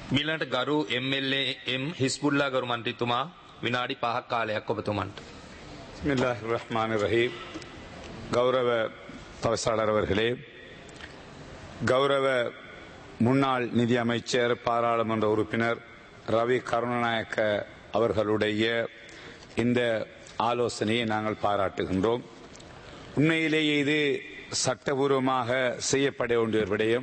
මීළඟට ගරු MLA M හිස්බුල්ලා ගරු මන්ත්‍රීතුමා විනාඩි 5ක් කාලයක් ඔබතුමන්ට. பிஸ்மில்லாஹ் ரஹ்மான் ரஹீம் கௌரவ தவசாளர் அவர்களே கௌரவ முன்னாள் நிதி அமைச்சர் பாராளுமன்ற உறுப்பினர் ரவி கருணாநாயக்க அவர்களுடைய இந்த ஆலோசனையை நாங்கள் பாராட்டுகின்றோம் உண்மையிலேயே இது சட்டபூர்வமாக செய்யப்பட வேண்டிய ஒரு விடயம்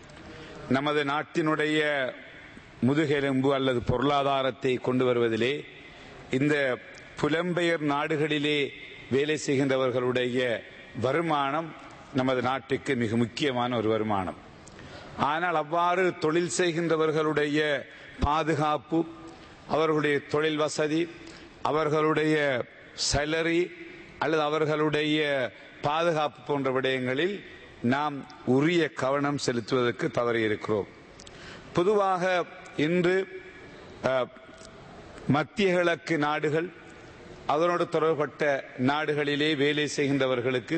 நமது நாட்டினுடைய முதுகெலும்பு அல்லது பொருளாதாரத்தை கொண்டு வருவதிலே இந்த புலம்பெயர் நாடுகளிலே வேலை செய்கின்றவர்களுடைய வருமானம் நமது நாட்டுக்கு மிக முக்கியமான ஒரு வருமானம் ஆனால் அவ்வாறு தொழில் செய்கின்றவர்களுடைய பாதுகாப்பு அவர்களுடைய தொழில் வசதி அவர்களுடைய salary அல்லது அவர்களுடைய பாதுகாப்பு போன்ற விடயங்களில் நாம் உரிய கவனம் செலுத்துவதற்கு தவறியிருக்கிறோம் பொதுவாக இன்று அஹ், மத்திய கிழக்கு நாடுகள் அதனோடு தொடர்பட்ட நாடுகளிலே வேலை செய்கின்றவர்களுக்கு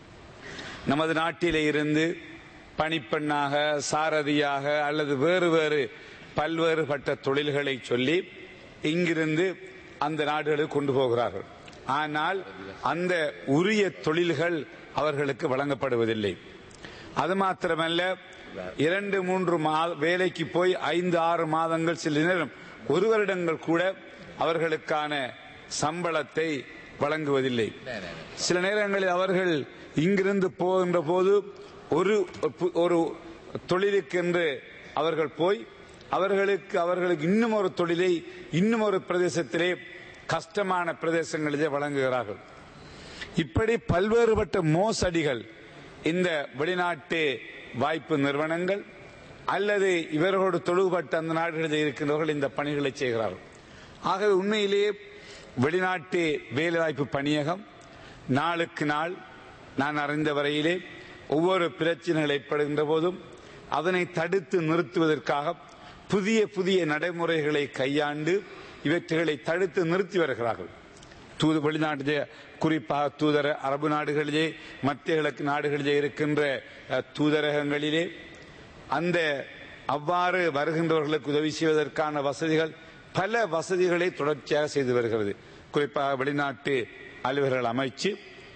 நமது நாட்டிலே இருந்து பணிப்பெண்ணாக சாரதியாக அல்லது வேறு வேறு பல்வேறுபட்ட தொழில்களை சொல்லி இங்கிருந்து அந்த நாடுகளுக்கு கொண்டு போகிறார்கள் ஆனால் அந்த உரிய தொழில்கள் அவர்களுக்கு வழங்கப்படுவதில்லை அது மாத்திரமல்ல இரண்டு மூன்று மா- வேலைக்கு போய் ஐந்து ஆறு மாதங்கள் சில நேரம் ஒரு வருடங்கள் கூட அவர்களுக்கான சம்பளத்தை வழங்குவதில்லை சில நேரங்களில் அவர்கள் இங்கிருந்து போகின்ற போது ஒரு ஒரு தொழிலுக்கென்று அவர்கள் போய் அவர்களுக்கு அவர்களுக்கு இன்னும் ஒரு தொழிலை இன்னும் ஒரு பிரதேசத்திலே கஷ்டமான பிரதேசங்களிலே வழங்குகிறார்கள் இப்படி பல்வேறுபட்ட மோசடிகள் இந்த வெளிநாட்டு வாய்ப்பு நிறுவனங்கள் அல்லது இவர்களோடு தொழுபட்ட அந்த நாடுகளில் இருக்கின்றவர்கள் இந்த பணிகளை செய்கிறார்கள் ஆகவே உண்மையிலேயே வெளிநாட்டு வேலைவாய்ப்பு பணியகம் நாளுக்கு நாள் நான் அறிந்த வரையிலே ஒவ்வொரு பிரச்சனைகள் ஏற்படுகின்ற போதும் அதனை தடுத்து நிறுத்துவதற்காக புதிய புதிய நடைமுறைகளை கையாண்டு இவற்றைகளை தடுத்து நிறுத்தி வருகிறார்கள் தூது வெளிநாட்டிலே குறிப்பாக தூதர அரபு நாடுகளிலே மத்திய கிழக்கு நாடுகளிலே இருக்கின்ற அஹ், தூதரகங்களிலே அந்த அவ்வாறு வருகின்றவர்களுக்கு உதவி செய்வதற்கான வசதிகள் பல வசதிகளை தொடர்ச்சியாக செய்து வருகிறது குறிப்பாக வெளிநாட்டு அலுவலர்கள் அமைச்சு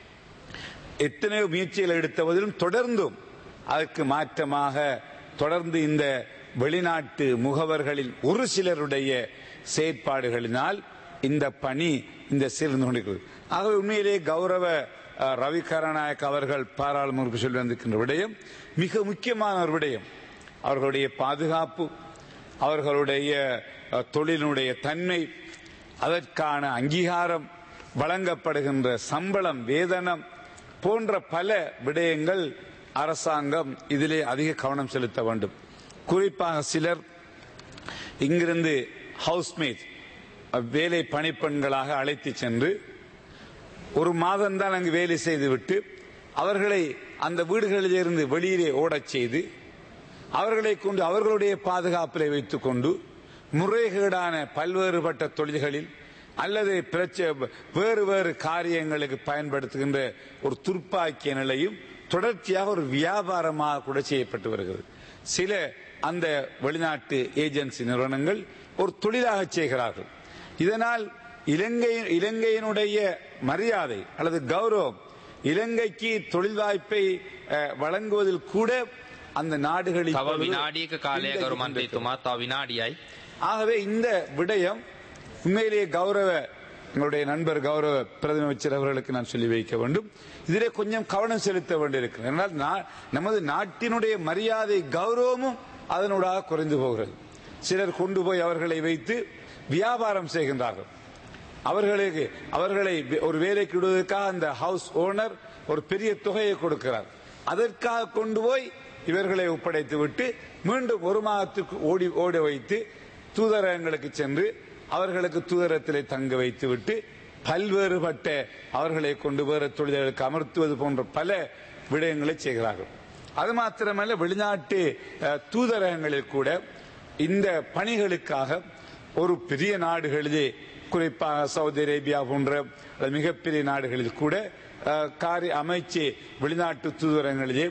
எத்தனையோ முயற்சிகள் எடுத்த போதிலும் தொடர்ந்தும் அதற்கு மாற்றமாக தொடர்ந்து இந்த வெளிநாட்டு முகவர்களில் ஒரு சிலருடைய செயற்பாடுகளினால் இந்த பணி இந்த சீர்ந்து கொண்டிருக்கிறது ஆகவே உண்மையிலே கௌரவ அஹ், ரவி கருணாநாயக் அவர்கள் பாராளுமன்ற சொல்லி வந்திருக்கின்ற விடயம் மிக முக்கியமான ஒரு விடயம் அவர்களுடைய பாதுகாப்பு அவர்களுடைய அஹ், தொழிலினுடைய தன்மை அதற்கான அங்கீகாரம் வழங்கப்படுகின்ற சம்பளம் வேதனம் போன்ற பல விடயங்கள் அரசாங்கம் இதிலே அதிக கவனம் செலுத்த வேண்டும் குறிப்பாக சிலர் இங்கிருந்து ஹவுஸ்மேட் வேலை பணிப்பெண்களாக அழைத்து சென்று ஒரு மாதம் தான் அங்கு வேலை செய்துவிட்டு அவர்களை அந்த வீடுகளிலிருந்து வெளியிலே ஓடச் செய்து அவர்களை கொண்டு அவர்களுடைய பாதுகாப்பிலே வைத்துக் கொண்டு முறைகேடான பல்வேறுபட்ட தொழில்களில் அல்லது பிரச்ச வேறு வேறு காரியங்களுக்கு பயன்படுத்துகின்ற ஒரு துர்ப்பாக்கிய நிலையும் தொடர்ச்சியாக ஒரு வியாபாரமாக கூட செய்யப்பட்டு வருகிறது சில அந்த வெளிநாட்டு ஏஜென்சி நிறுவனங்கள் ஒரு தொழிலாக செய்கிறார்கள் இதனால் இலங்கை இலங்கையினுடைய மரியாதை அல்லது கௌரவம் இலங்கைக்கு தொழில் வாய்ப்பை அஹ், வழங்குவதில் கூட அந்த நாடுகளில் තව විනාඩියක කාලය பின்தங்கி ගරු கொண்டிருக்கிறது. මන්ත්‍රීතුමා තව විනාඩියයි. ஆகவே இந்த விடயம் உண்மையிலேயே கௌரவ எங்களுடைய நண்பர் கௌரவ பிரதம அமைச்சர் அவர்களுக்கு நான் சொல்லி வைக்க வேண்டும் இதிலே கொஞ்சம் கவனம் செலுத்த வேண்டியிருக்கிறது ஏனால் நா- நமது நாட்டினுடைய மரியாதை கௌரவமும் அதனூடாக குறைந்து போகிறது சிலர் கொண்டு போய் அவர்களை வைத்து வியாபாரம் செய்கின்றார்கள் அவர்களுக்கு அவர்களை ஒரு வேலைக்கு விடுவதற்காக அந்த ஹவுஸ் ஓனர் ஒரு பெரிய தொகையை கொடுக்கிறார் அதற்காக கொண்டு போய் இவர்களை ஒப்படைத்து விட்டு மீண்டும் ஒரு மாதத்துக்கு ஓடி ஓட வைத்து தூதரகங்களுக்கு சென்று அவர்களுக்கு தூதரத்திலே தங்க வைத்து விட்டு பல்வேறுபட்ட அவர்களை கொண்டு வேறு தொழில்களுக்கு அமர்த்துவது போன்ற பல விடயங்களை செய்கிறார்கள் அது மாத்திரமல்ல வெளிநாட்டு அஹ், தூதரகங்களில் கூட இந்த பணிகளுக்காக ஒரு பெரிய நாடுகளிலே குறிப்பாக சவுதி அரேபியா போன்ற அல்லது மிகப்பெரிய நாடுகளில் கூட அஹ், காரிய அமைச்சு வெளிநாட்டு தூதரகங்களிலே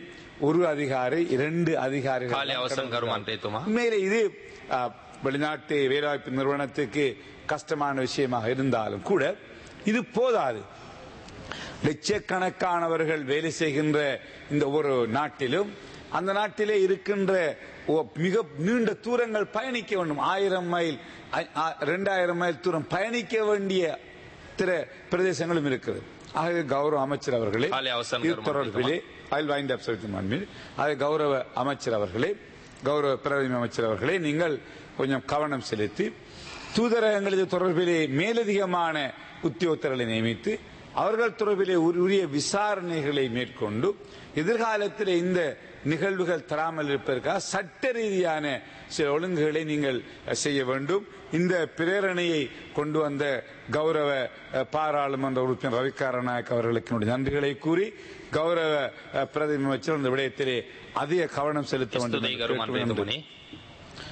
ஒரு அதிகாரி இரண்டு அதிகாரிகள் කාලය අවසන් කරු මන්ත්‍රේතුමා. உண்மையிலே இது ஆ, வெளிநாட்டு வேலைவாய்ப்பு நிறுவனத்துக்கு கஷ்டமான விஷயமாக இருந்தாலும் கூட இது போதாது லட்சக்கணக்கானவர்கள் வேலை செய்கின்ற இந்த ஒரு நாட்டிலும் அந்த நாட்டிலே இருக்கின்ற ஒ- மிக நீண்ட தூரங்கள் பயணிக்க வேண்டும் ஆயிரம் மைல் ஐ- ஆ- ரெண்டாயிரம் மைல் தூரம் பயணிக்க வேண்டிய திற பிரதேசங்களும் இருக்கிறது ஆகவே கௌரவ அமைச்சர் அவர்களே காலை அவசரம் இது கருமம் தொடர்பிலே ஐ வைண்ட் அப் செலுத்தும் ஆகவே கௌரவ அமைச்சர் அவர்களே கௌரவ பிரதம அமைச்சர் அவர்களே நீங்கள் கொஞ்சம் கவனம் செலுத்தி தூதரகங்களது தொடர்பிலே மேலதிகமான உத்தியோகத்தர்களை நியமித்து அவர்கள் தொடர்பிலே உரி- உரிய விசாரணைகளை மேற்கொண்டு எதிர்காலத்தில் இந்த நிகழ்வுகள் தராமல் இருப்பதற்காக சட்ட ரீதியான சில ஒழுங்குகளை நீங்கள் அஹ், செய்ய வேண்டும் இந்த பிரேரணையை கொண்டு வந்த கௌரவ அஹ், பாராளுமன்ற உறுப்பினர் ரவிகார நாயக் அவர்களுக்கு என்னுடைய நன்றிகளை கூறி கௌரவ அஹ், பிரதம அமைச்சர் இந்த விடயத்திலே அதிக கவனம் செலுத்த வேண்டும் ස්තුතියි என்று කරු கேட்டுக்கொண்டு මන්ත්‍රේතුමනි.